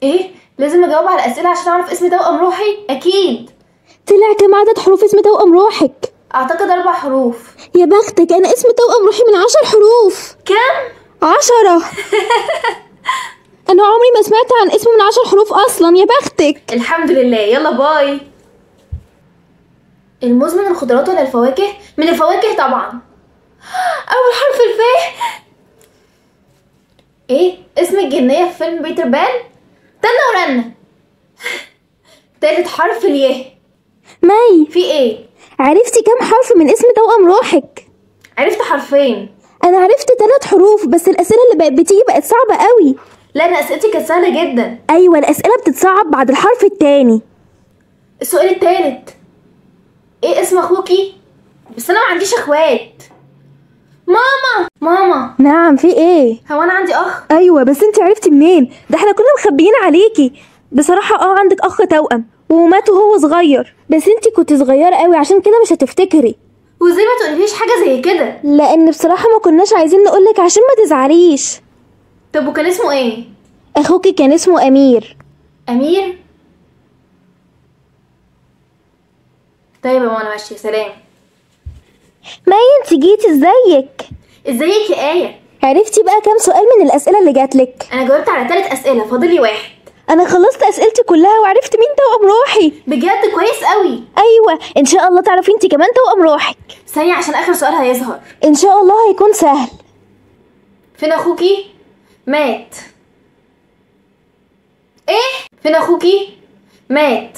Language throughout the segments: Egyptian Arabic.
ايه لازم اجاوب على الاسئله عشان اعرف اسم توأم روحي اكيد طلع كام عدد حروف اسم توأم روحك اعتقد اربع حروف يا بختك انا اسم توأم روحي من عشر حروف كم عشرة انا عمري ما سمعت عن اسم من عشر حروف اصلا يا بختك الحمد لله يلا باي الموز من الخضروات ولا الفواكه من الفواكه طبعا اول حرف الف ايه اسم الجنيه في فيلم بيتر بان تنى ورنة تالت حرف الياء مي في ايه عرفتي كام حرف من اسم توأم روحك عرفت حرفين انا عرفت ثلاث حروف بس الاسئله اللي بقت بتيجي بقت صعبه قوي لا انا اسئلتي كانت سهله جدا ايوه الاسئله بتتصعب بعد الحرف التاني السؤال التالت ايه اسم اخوكي بس انا ما عنديش اخوات ماما ماما نعم في ايه هو انا عندي اخ ايوه بس انت عرفتي منين ده احنا كنا مخبيين عليكي بصراحه اه عندك اخ توأم ومات وهو صغير بس انت كنت صغيره قوي عشان كده مش هتفتكري وازاي ما تقوليش حاجه زي كده لان بصراحه ما كناش عايزين نقولك عشان ما تزعليش طب وكان اسمه ايه اخوكي كان اسمه امير امير طيب يا ماما انا ماشيه سلام مي انت جيتي ازيك ازيك يا ايه عرفتي بقى كام سؤال من الاسئله اللي جاتلك انا جاوبت على ثلاث اسئله فاضل لي واحد انا خلصت اسئلتي كلها وعرفت مين توأم روحي بجد كويس قوي ايوه ان شاء الله تعرفي انت كمان توأم روحك ثانيه عشان اخر سؤال هيظهر ان شاء الله هيكون سهل فين اخوكي مات ايه فين اخوكي مات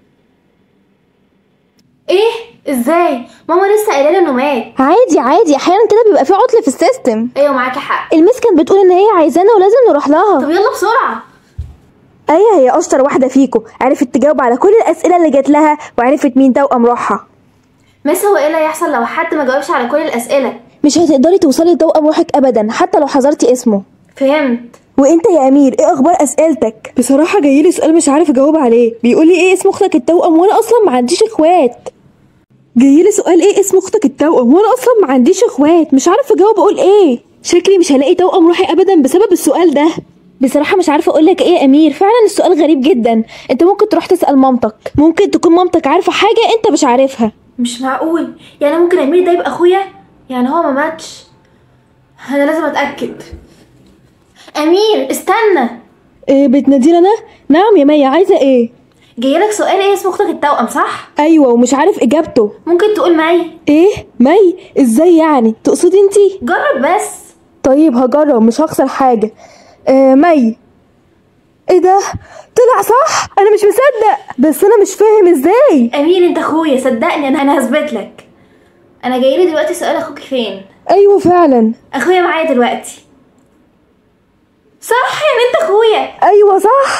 ايه ازاي ماما لسه قايله لي انه مات عادي عادي احيانا كده بيبقى في عطل في السيستم ايوه معاكي حق المس كانت بتقول ان هي عايزانا ولازم نروح لها طب يلا بسرعه ايه هي اشطر واحده فيكم عرفت تجاوب على كل الاسئله اللي جات لها وعرفت مين توأم روحها مس هو ايه اللي هيحصل لو حد ما جاوبش على كل الاسئله مش هتقدري توصلي لتوأم روحك ابدا حتى لو حذرتي اسمه فهمت وانت يا امير ايه اخبار اسئلتك بصراحه جايلي سؤال مش عارف اجاوب عليه بيقول لي ايه اسم اختك التوأم وانا اصلا ما عنديش اخوات جايلي سؤال ايه اسم اختك التوأم وانا اصلا ما عنديش اخوات مش عارفه اجاوب اقول ايه شكلي مش هلاقي توأم روحي ابدا بسبب السؤال ده بصراحة مش عارفة أقول لك إيه يا أمير فعلا السؤال غريب جدا أنت ممكن تروح تسأل مامتك ممكن تكون مامتك عارفة حاجة أنت مش عارفها مش معقول يعني ممكن امير ده يبقى اخويا يعني هو ما ماتش انا لازم اتاكد امير استنى إيه بتناديني أنا؟ نعم يا مية عايزة إيه؟ جايلك سؤال ايه اسم اختك التوأم صح أيوة ومش عارف إجابته ممكن تقول معي إيه؟ مي إزاي يعني؟ تقصدي أنتي؟ جرب بس طيب هجرب مش هخسر حاجة آه مي ايه ده طلع صح انا مش مصدق بس انا مش فاهم ازاي امير انت اخويا صدقني انا انا هثبت لك انا جايلي دلوقتي سؤال اخوك فين ايوه فعلا اخويا معايا دلوقتي صح يعني انت اخويا ايوه صح